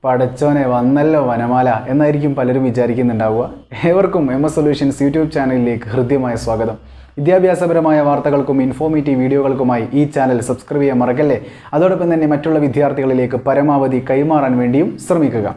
പടച്ചോനെ വന്നല്ലോ വനമാല എന്നായിരിക്കും പലരും വിചാരിക്കുന്നുണ്ടാവുക ഏവർക്കും എം എസ് സൊല്യൂഷൻസ് യൂട്യൂബ് ചാനലിലേക്ക് ഹൃദ്യമായ സ്വാഗതം വിദ്യാഭ്യാസപരമായ വാർത്തകൾക്കും ഇൻഫോർമേറ്റീവ് വീഡിയോകൾക്കുമായി ഈ ചാനൽ സബ്സ്ക്രൈബ് ചെയ്യാൻ മറക്കല്ലേ അതോടൊപ്പം തന്നെ മറ്റുള്ള വിദ്യാർത്ഥികളിലേക്ക് പരമാവധി കൈമാറാൻ വേണ്ടിയും ശ്രമിക്കുക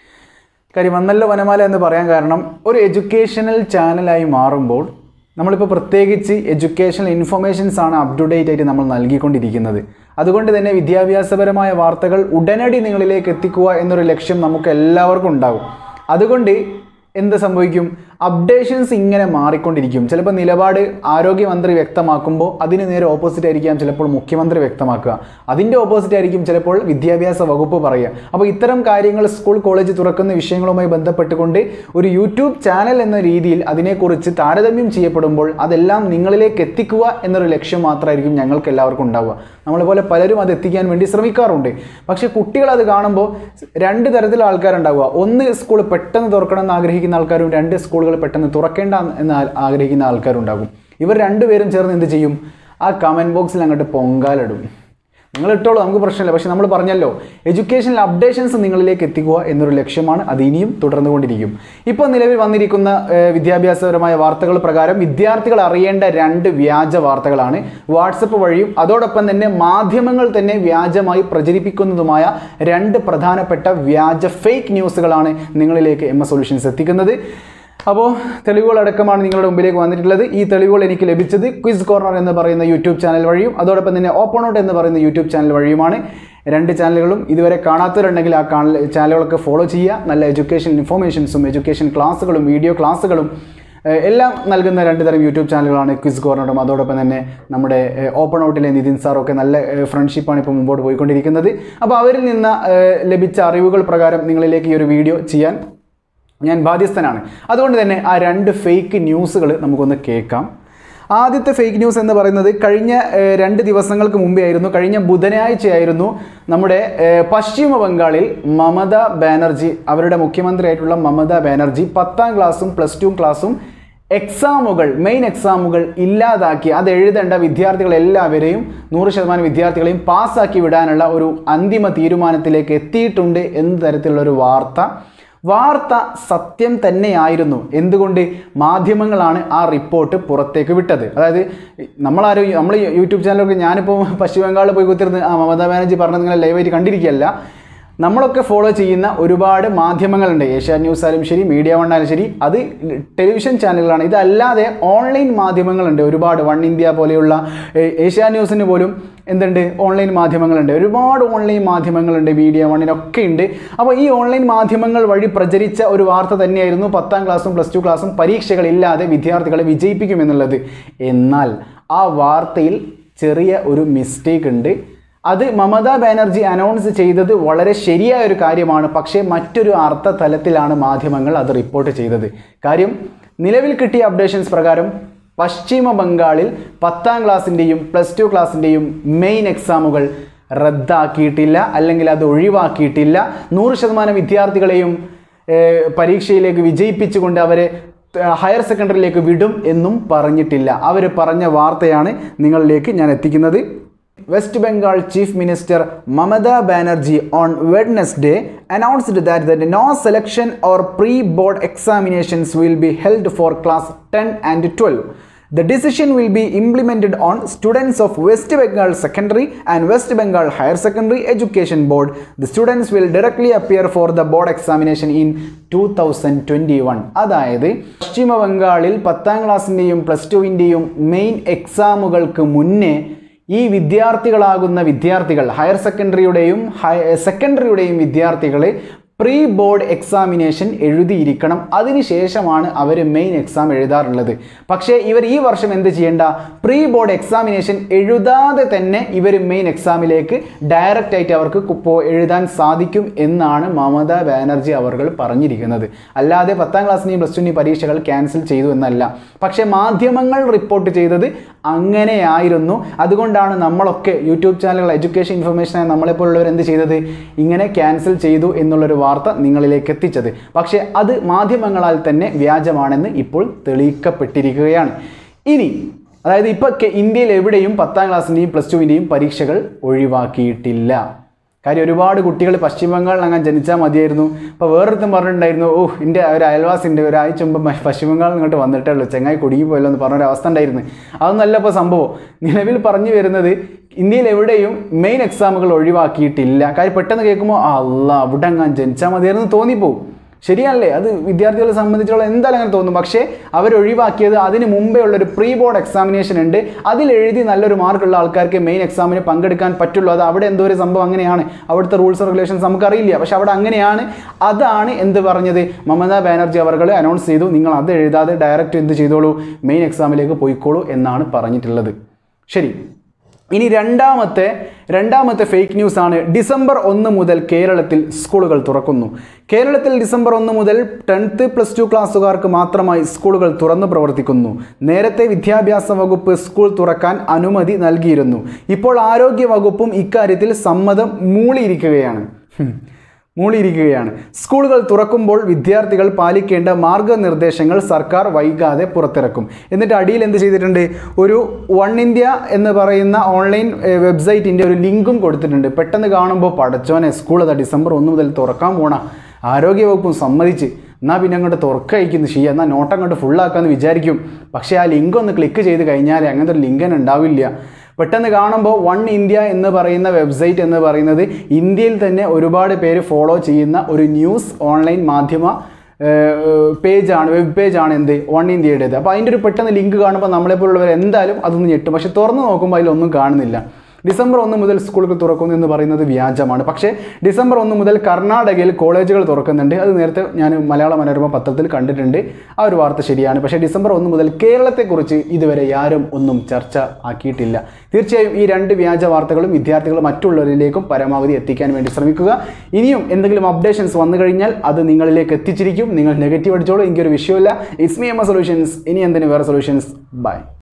കാര്യം വന്നല്ലോ വനമാല എന്ന് പറയാൻ കാരണം ഒരു എഡ്യൂക്കേഷണൽ ചാനലായി മാറുമ്പോൾ നമ്മളിപ്പോൾ പ്രത്യേകിച്ച് എഡ്യൂക്കേഷണൽ ഇൻഫർമേഷൻസ് ആണ് അപ് ടു ഡേറ്റ് ആയിട്ട് നമ്മൾ നൽകിക്കൊണ്ടിരിക്കുന്നത് അതുകൊണ്ട് തന്നെ വിദ്യാഭ്യാസപരമായ വാർത്തകൾ ഉടനടി നിങ്ങളിലേക്ക് എത്തിക്കുക എന്നൊരു ലക്ഷ്യം നമുക്ക് എല്ലാവർക്കും ഉണ്ടാകും അതുകൊണ്ട് എന്ത് സംഭവിക്കും അപ്ഡേഷൻസ് ഇങ്ങനെ മാറിക്കൊണ്ടിരിക്കും ചിലപ്പോൾ നിലപാട് ആരോഗ്യമന്ത്രി വ്യക്തമാക്കുമ്പോൾ അതിന് നേരെ ഓപ്പോസിറ്റ് ആയിരിക്കാം ചിലപ്പോൾ മുഖ്യമന്ത്രി വ്യക്തമാക്കുക അതിൻ്റെ ഓപ്പോസിറ്റ് ആയിരിക്കും ചിലപ്പോൾ വിദ്യാഭ്യാസ വകുപ്പ് പറയുക അപ്പോൾ ഇത്തരം കാര്യങ്ങൾ സ്കൂൾ കോളേജ് തുറക്കുന്ന വിഷയങ്ങളുമായി ബന്ധപ്പെട്ടുകൊണ്ട് ഒരു യൂട്യൂബ് ചാനൽ എന്ന രീതിയിൽ അതിനെക്കുറിച്ച് താരതമ്യം ചെയ്യപ്പെടുമ്പോൾ അതെല്ലാം നിങ്ങളിലേക്ക് എത്തിക്കുക എന്നൊരു ലക്ഷ്യം മാത്രമായിരിക്കും ഞങ്ങൾക്ക് എല്ലാവർക്കും ഉണ്ടാവുക നമ്മളെപ്പോലെ പലരും അത് എത്തിക്കാൻ വേണ്ടി ശ്രമിക്കാറുണ്ട് പക്ഷേ കുട്ടികൾ അത് കാണുമ്പോൾ രണ്ട് തരത്തിലുള്ള ആൾക്കാരുണ്ടാവുക ഒന്ന് സ്കൂൾ പെട്ടെന്ന് തുറക്കണം എന്ന് ആഗ്രഹിക്കുന്ന ആൾക്കാരും രണ്ട് സ്കൂളുകൾ പെട്ടെന്ന് തുറക്കേണ്ട എന്ന് ആ- ആഗ്രഹിക്കുന്ന ആൾക്കാരുണ്ടാകും ഇവർ രണ്ടുപേരും ചേർന്ന് എന്ത് ചെയ്യും ആ കമൻറ്റ് ബോക്സിൽ അങ്ങോട്ട് പൊങ്കാലിടും നിങ്ങൾ ഇട്ടോളൂ നമുക്ക് പ്രശ്നമില്ല പക്ഷെ നമ്മൾ പറഞ്ഞല്ലോ എഡ്യൂക്കേഷണൽ അപ്ഡേഷൻസ് നിങ്ങളിലേക്ക് എത്തിക്കുക എന്നൊരു ലക്ഷ്യമാണ് അത് ഇനിയും തുടർന്നുകൊണ്ടിരിക്കും ഇപ്പോൾ നിലവിൽ വന്നിരിക്കുന്ന ഏഹ്, വിദ്യാഭ്യാസപരമായ വാർത്തകൾ പ്രകാരം വിദ്യാർത്ഥികൾ അറിയേണ്ട രണ്ട് വ്യാജ വാർത്തകളാണ് വാട്സപ്പ് വഴിയും അതോടൊപ്പം തന്നെ മാധ്യമങ്ങൾ തന്നെ വ്യാജമായി പ്രചരിപ്പിക്കുന്നതുമായ രണ്ട് പ്രധാനപ്പെട്ട വ്യാജ ഫേക്ക് ന്യൂസുകളാണ് നിങ്ങളിലേക്ക് എം എസ് സൊല്യൂഷൻസ് എത്തിക്കുന്നത് അപ്പോൾ തെളിവുകളടക്കമാണ് നിങ്ങളുടെ മുമ്പിലേക്ക് വന്നിട്ടുള്ളത് ഈ തെളിവുകൾ എനിക്ക് ലഭിച്ചത് ക്വിസ് കോർണർ എന്ന് പറയുന്ന യൂട്യൂബ് ചാനൽ വഴിയും അതോടൊപ്പം തന്നെ ഓപ്പൺ ഔട്ട് എന്ന് പറയുന്ന യൂട്യൂബ് ചാനൽ വഴിയുമാണ് രണ്ട് ചാനലുകളും ഇതുവരെ കാണാത്തവരുണ്ടെങ്കിൽ ആ കാണൽ ചാനലുകളൊക്കെ ഫോളോ ചെയ്യുക നല്ല എഡ്യൂക്കേഷൻ ഇൻഫോർമേഷൻസും എഡ്യൂക്കേഷൻ ക്ലാസ്സുകളും വീഡിയോ ക്ലാസ്സുകളും ഏഹ്, എല്ലാം നൽകുന്ന രണ്ട് തരം യൂട്യൂബ് ചാനലുകളാണ് ക്വിസ് കോർണറും അതോടൊപ്പം തന്നെ നമ്മുടെ ഏഹ്, ഓപ്പൺ ഔട്ടിലെ നിതിൻ സാറും ഒക്കെ നല്ല ഏഹ്, ഫ്രണ്ട്ഷിപ്പാണ് ഇപ്പോൾ മുമ്പോട്ട് പോയിക്കൊണ്ടിരിക്കുന്നത് അപ്പോൾ അവരിൽ നിന്ന് ഏഹ്, ലഭിച്ച അറിവുകൾ പ്രകാരം നിങ്ങളിലേക്ക് ഈ ഒരു വീഡിയോ ചെയ്യാൻ ഞാൻ ബാധ്യസ്ഥനാണ് അതുകൊണ്ട് തന്നെ ആ രണ്ട് ഫേക്ക് ന്യൂസുകൾ നമുക്കൊന്ന് കേൾക്കാം ആദ്യത്തെ ഫേക്ക് ന്യൂസ് എന്ന് പറയുന്നത് കഴിഞ്ഞ ഏഹ്, രണ്ട് ദിവസങ്ങൾക്ക് മുമ്പേ ആയിരുന്നു കഴിഞ്ഞ ബുധനാഴ്ചയായിരുന്നു നമ്മുടെ ഏഹ്, പശ്ചിമ ബംഗാളിൽ മമത ബാനർജി അവരുടെ മുഖ്യമന്ത്രിയായിട്ടുള്ള മമത ബാനർജി പത്താം ക്ലാസ്സും പ്ലസ് ടു ക്ലാസ്സും എക്സാമുകൾ മെയിൻ എക്സാമുകൾ ഇല്ലാതാക്കി അത് എഴുതേണ്ട വിദ്യാർത്ഥികൾ എല്ലാവരെയും നൂറ് ശതമാനം വിദ്യാർത്ഥികളെയും പാസ്സാക്കി വിടാനുള്ള ഒരു അന്തിമ തീരുമാനത്തിലേക്ക് എത്തിയിട്ടുണ്ട് എന്ന തരത്തിലുള്ള ഒരു വാർത്ത വാർത്ത സത്യം തന്നെയായിരുന്നു എന്തുകൊണ്ട് മാധ്യമങ്ങളാണ് ആ റിപ്പോർട്ട് പുറത്തേക്ക് വിട്ടത് അതായത് നമ്മളാരും നമ്മൾ യൂട്യൂബ് ചാനലൊക്കെ ഞാനിപ്പോൾ പശ്ചിമ ബംഗാളിൽ പോയി കുത്തിരുന്ന് ആ മമതാ ബാനർജി പറഞ്ഞത് നിങ്ങളെ ലൈവായിട്ട് കണ്ടിരിക്കുകയല്ല നമ്മളൊക്കെ ഫോളോ ചെയ്യുന്ന ഒരുപാട് മാധ്യമങ്ങളുണ്ട് ഏഷ്യ ന്യൂസ് ആയാലും ശരി മീഡിയ വൺ ആയാലും ശരി അത് ടെലിവിഷൻ ചാനലുകളാണ് ഇതല്ലാതെ ഓൺലൈൻ മാധ്യമങ്ങളുണ്ട് ഒരുപാട് വൺ ഇന്ത്യ പോലെയുള്ള ഏ- ഏഷ്യ ന്യൂസിന് പോലും എന്തുണ്ട് ഓൺലൈൻ മാധ്യമങ്ങളുണ്ട് ഒരുപാട് ഓൺലൈൻ മാധ്യമങ്ങളുണ്ട് മീഡിയ വണ്ണിനൊക്കെ ഉണ്ട് അപ്പോൾ ഈ ഓൺലൈൻ മാധ്യമങ്ങൾ വഴി പ്രചരിച്ച ഒരു വാർത്ത തന്നെയായിരുന്നു പത്താം ക്ലാസ്സും പ്ലസ് ടു ക്ലാസ്സും പരീക്ഷകളില്ലാതെ വിദ്യാർത്ഥികളെ വിജയിപ്പിക്കുമെന്നുള്ളത് എന്നാൽ ആ വാർത്തയിൽ ചെറിയ ഒരു മിസ്റ്റേക്ക് ഉണ്ട് അത് മമതാ ബാനർജി അനൗൺസ് ചെയ്തത് വളരെ ശരിയായ ഒരു കാര്യമാണ് പക്ഷേ മറ്റൊരു അർത്ഥതലത്തിലാണ് മാധ്യമങ്ങൾ അത് റിപ്പോർട്ട് ചെയ്തത് കാര്യം നിലവിൽ കിട്ടിയ അപ്ഡേഷൻസ് പ്രകാരം പശ്ചിമ ബംഗാളിൽ പത്താം ക്ലാസ്സിൻ്റെയും പ്ലസ് ടു ക്ലാസ്സിൻ്റെയും മെയിൻ എക്സാമുകൾ റദ്ദാക്കിയിട്ടില്ല അല്ലെങ്കിൽ അത് ഒഴിവാക്കിയിട്ടില്ല നൂറ് ശതമാനം വിദ്യാർത്ഥികളെയും ഏഹ്, പരീക്ഷയിലേക്ക് വിജയിപ്പിച്ചുകൊണ്ട് അവരെ ഏഹ്, ഹയർ സെക്കൻഡറിയിലേക്ക് വിടും എന്നും പറഞ്ഞിട്ടില്ല അവർ പറഞ്ഞ വാർത്തയാണ് നിങ്ങളിലേക്ക് ഞാൻ എത്തിക്കുന്നത് West Bengal chief minister Mamata Banerjee on Wednesday announced that that no selection or pre-board examinations will be held for class 10 and 12. The decision will be implemented on students of West Bengal Secondary and West Bengal Higher Secondary Education Board. The students will directly appear for the board examination in 2021. അതായത് പശ്ചിമ ബംഗാളിൽ പത്താം ക്ലാസ്സിൻ്റെയും plus ടുവിൻ്റെയും main എക്സാമുകൾക്ക് മുന്നേ ഈ വിദ്യാർത്ഥികളാകുന്ന വിദ്യാർത്ഥികൾ higher സെക്കൻഡറിയുടെയും സെക്കൻഡറിയുടെയും വിദ്യാർത്ഥികളെ pre board examination എഴുതിയിരിക്കണം അതിനുശേഷമാണ് അവർ മെയിൻ എക്സാം എഴുതാറുള്ളത് പക്ഷേ ഇവർ ഈ വർഷം എന്ത് ചെയ്യേണ്ട പ്രീ ബോർഡ് എക്സാമിനേഷൻ എഴുതാതെ തന്നെ ഇവർ മെയിൻ എക്സാമിലേക്ക് ഡയറക്റ്റ് ആയിട്ട് അവർക്ക് ഇപ്പോൾ എഴുതാൻ സാധിക്കും എന്നാണ് മമതാ ബാനർജി അവർ പറഞ്ഞിരിക്കുന്നത് അല്ലാതെ പത്താം ക്ലാസ്സിൻ്റെയും പ്ലസ് ടുവിൻ്റെയും പരീക്ഷകൾ ക്യാൻസൽ ചെയ്തു എന്നല്ല പക്ഷേ മാധ്യമങ്ങൾ റിപ്പോർട്ട് ചെയ്തത് അങ്ങനെയായിരുന്നു അതുകൊണ്ടാണ് നമ്മളൊക്കെ യൂട്യൂബ് ചാനലുകൾ എഡ്യൂക്കേഷൻ ഇൻഫർമേഷനായി നമ്മളെപ്പോലുള്ളവർ എന്ത് ചെയ്തത് ഇങ്ങനെ ക്യാൻസൽ ചെയ്തു എന്നുള്ളൊരു വാർത്ത നിങ്ങളിലേക്ക് എത്തിച്ചത് പക്ഷേ അത് മാധ്യമങ്ങളാൽ തന്നെ വ്യാജമാണെന്ന് ഇപ്പോൾ തെളിയിക്കപ്പെട്ടിരിക്കുകയാണ് ഇനി അതായത് ഇപ്പോൾ ഇന്ത്യയിൽ എവിടെയും പത്താം ക്ലാസ്സിൻ്റെയും പ്ലസ് ടുവിൻ്റെയും പരീക്ഷകൾ ഒഴിവാക്കിയിട്ടില്ല കാര്യം ഒരുപാട് കുട്ടികൾ പശ്ചിമ ബംഗാളിൽ അങ്ങനെ ജനിച്ചാൽ മതിയായിരുന്നു ഇപ്പോൾ വേറൊരുത്തും പറഞ്ഞിട്ടുണ്ടായിരുന്നു ഓ എൻ്റെ ഒരു അയൽവാസിൻ്റെ ഒരാഴ്ച മുമ്പ് മ- പശ്ചിമ ബംഗാളിൽ ഇങ്ങോട്ട് വന്നിട്ടേ ഉള്ളൂ ചെങ്ങായി കുടുങ്ങി പോയല്ലോ എന്ന് പറഞ്ഞൊരു അവസ്ഥ ഉണ്ടായിരുന്നു അതൊന്നല്ല ഇപ്പോൾ സംഭവം നിലവിൽ പറഞ്ഞു വരുന്നത് ഇന്ത്യയിൽ എവിടെയും മെയിൻ എക്സാമുകൾ ഒഴിവാക്കിയിട്ടില്ല കാര്യം പെട്ടെന്ന് കേൾക്കുമ്പോൾ അല്ല അവിടെ അങ്ങാൻ ജനിച്ചാൽ മതിയായിരുന്നു തോന്നിപ്പോവും ശരിയല്ലേ അത് വിദ്യാർത്ഥികളെ സംബന്ധിച്ചോളം എന്തായാലും അങ്ങനെ തോന്നും പക്ഷേ അവർ ഒഴിവാക്കിയത് അതിന് മുമ്പേ ഉള്ള ഒരു പ്രീ ബോർഡ് എക്സാമിനേഷൻ ഉണ്ട് അതിൽ എഴുതി നല്ലൊരു മാർക്കുള്ള ആൾക്കാർക്ക് മെയിൻ എക്സാമിന് പങ്കെടുക്കാൻ പറ്റുള്ളൂ അത് അവിടെ എന്തോ ഒരു സംഭവം അങ്ങനെയാണ് അവിടുത്തെ റൂൾസ് റെഗുലേഷൻസ് നമുക്കറിയില്ല പക്ഷെ അവിടെ അങ്ങനെയാണ് അതാണ് എന്ത് പറഞ്ഞത് മമതാ ബാനർജി അവർ അനൗൺസ് ചെയ്തു നിങ്ങൾ അത് എഴുതാതെ ഡയറക്റ്റ് എന്ത് ചെയ്തോളൂ മെയിൻ എക്സാമിലേക്ക് പോയിക്കോളൂ എന്നാണ് പറഞ്ഞിട്ടുള്ളത് ശരി ഇനി രണ്ടാമത്തെ രണ്ടാമത്തെ ഫേക്ക് ന്യൂസ് ആണ് ഡിസംബർ ഒന്ന് മുതൽ കേരളത്തിൽ സ്കൂളുകൾ തുറക്കുന്നു കേരളത്തിൽ ഡിസംബർ ഒന്ന് മുതൽ ടെൻത്ത് പ്ലസ് ടു ക്ലാസ്സുകാർക്ക് മാത്രമായി സ്കൂളുകൾ തുറന്നു പ്രവർത്തിക്കുന്നു നേരത്തെ വിദ്യാഭ്യാസ വകുപ്പ് സ്കൂൾ തുറക്കാൻ അനുമതി നൽകിയിരുന്നു ഇപ്പോൾ ആരോഗ്യ വകുപ്പും ഇക്കാര്യത്തിൽ സമ്മതം മൂളിയിരിക്കുകയാണ് ഹും. മൂളിയിരിക്കുകയാണ് സ്കൂളുകൾ തുറക്കുമ്പോൾ വിദ്യാർത്ഥികൾ പാലിക്കേണ്ട മാർഗനിർദ്ദേശങ്ങൾ സർക്കാർ വൈകാതെ പുറത്തിറക്കും എന്നിട്ട് അടിയിൽ എന്ത് ചെയ്തിട്ടുണ്ട് ഒരു വൺ ഇന്ത്യ എന്ന് പറയുന്ന ഓൺലൈൻ വെബ്സൈറ്റിൻ്റെ ഒരു ലിങ്കും കൊടുത്തിട്ടുണ്ട് പെട്ടെന്ന് കാണുമ്പോൾ പടച്ചോനെ സ്കൂൾ അതാ ഡിസംബർ ഒന്ന് മുതൽ തുറക്കാൻ പോണ ആരോഗ്യവകുപ്പും സമ്മതിച്ച് എന്നാൽ പിന്നെ അങ്ങോട്ട് തുറക്കയക്കുന്നു ചെയ്യുക എന്നാൽ നോട്ട് അങ്ങോട്ട് ഫുള്ളാക്കാമെന്ന് വിചാരിക്കും പക്ഷേ ആ ലിങ്ക് ഒന്ന് ക്ലിക്ക് ചെയ്ത് കഴിഞ്ഞാൽ അങ്ങനത്തെ ഒരു ലിങ്ക് തന്നെ ഉണ്ടാവില്ല പെട്ടെന്ന് കാണുമ്പോൾ വൺ ഇന്ത്യ എന്ന് പറയുന്ന വെബ്സൈറ്റ് എന്ന് പറയുന്നത് ഇന്ത്യയിൽ തന്നെ ഒരുപാട് പേര് ഫോളോ ചെയ്യുന്ന ഒരു ന്യൂസ് ഓൺലൈൻ മാധ്യമ പേജാണ് വെബ് പേജാണ് എന്ത് വൺ ഇന്ത്യയുടേത് അപ്പോൾ അതിൻ്റെ ഒരു പെട്ടെന്ന് ലിങ്ക് കാണുമ്പോൾ നമ്മളെപ്പോലുള്ളവർ എന്തായാലും അതൊന്ന് ഞെട്ടും പക്ഷെ തുറന്ന് നോക്കുമ്പോൾ അതിലൊന്നും കാണുന്നില്ല ഡിസംബർ ഒന്ന് മുതൽ സ്കൂളുകൾ തുറക്കുന്നു എന്ന് പറയുന്നത് വ്യാജമാണ് പക്ഷേ ഡിസംബർ ഒന്ന് മുതൽ കർണാടകയിൽ കോളേജുകൾ തുറക്കുന്നുണ്ട് അത് നേരത്തെ ഞാൻ മലയാള മനോരമ പത്രത്തിൽ കണ്ടിട്ടുണ്ട് ആ ഒരു വാർത്ത ശരിയാണ് പക്ഷേ ഡിസംബർ ഒന്ന് മുതൽ കേരളത്തെക്കുറിച്ച് ഇതുവരെ ആരും ഒന്നും ചർച്ച ആക്കിയിട്ടില്ല തീർച്ചയായും ഈ രണ്ട് വ്യാജ വാർത്തകളും വിദ്യാർത്ഥികൾ മറ്റുള്ളവരിലേക്കും പരമാവധി എത്തിക്കാൻ വേണ്ടി ശ്രമിക്കുക ഇനിയും എന്തെങ്കിലും അപ്ഡേഷൻസ് വന്നു കഴിഞ്ഞാൽ അത് നിങ്ങളിലേക്ക് എത്തിച്ചിരിക്കും നിങ്ങൾ നെഗറ്റീവ് അടിച്ചോളൂ എനിക്കൊരു വിഷയമില്ല ഇറ്റ്സ് മി എം സൊല്യൂഷൻസ് ഇനി എന്തിന് വേറെ സൊല്യൂഷൻസ് ബൈ